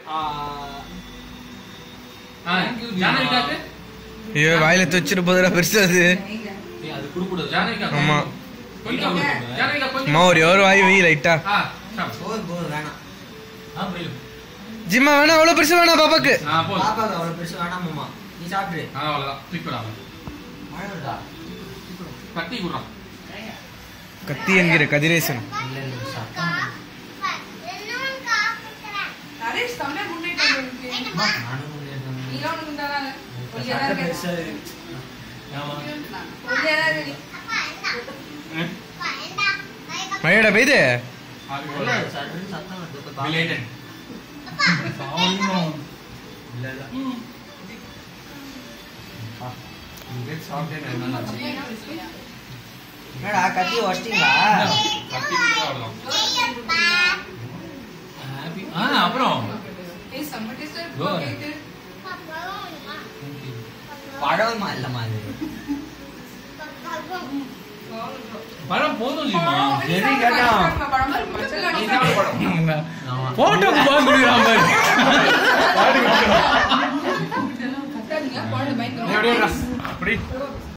ஜானகிக்காக்கு ஐயோ வாயில தொச்சிட்டு போதுடா பெருசா அது ஏய், அது குடுக்கூடாது ஜானகிக்கா ஆமா. கொஞ்சம் ஜானகிக்கா கொஞ்சம் அம்மா ஒரு ஒரு வாய் வை லைட்டா ஆ சாப். போதும் போதும் வேணாம் ஆ புரியுது ஜிம்மா வேணா அவ்வளவு பெருசு வேணா பாப்பாக்கு ஆ போதும் பாப்பாக்கு அவ்வளவு பெருசு வேணாமாம்மா நீ சாப்பிடு ஆ அவ்வளவுதான் கிளிக் பண்ணாம மழை வருதா கட்டி குடுறான் கத்தி என்கிற கதிரேசன் இல்ல இல்ல சத்தம் நரேஷ் தமிழே முன்னேற்றம் இருக்கு. நானும் முன்னேறணும். நீங்க ஒண்ணும் உண்டாகாது. இப்ப ஒல்லியா சட்டை தான் பெருசா இருக்கு. இருக்கு. ஆமா ஒல்லியா தான் இருக்கு. மழையோட பெய்து அது இல்ல, சட்டுன்னு சத்தம் வருது. இப்ப பாப்பா. ரிலேட்டட் இல்ல, இல்ல. இங்கே சாப்பிட்டேன் என்ன என்னடா கத்தி உடச்சிட்டீங்களா கட்டி குடுறா அவ்வளவுதான் ஹாப்பி ஆ அப்புறம் ஏய், செம்ம taste ஆ இருக்கு Go. cake. பழமா இல்லம்மா அது பழம் போதும் ஜிமா சரி கேட்டோம் பழமா இருக்கு. மச்சல நீ அடி. சாப்பிட பழம் ஆமா. போட்டோக்கு பால் குடிக்கிறான் பாரு பாட்டு குடிக்கிறான் கத்தாதீங்க, குழந்தை பயந்துரும். அப்படியே அப்படி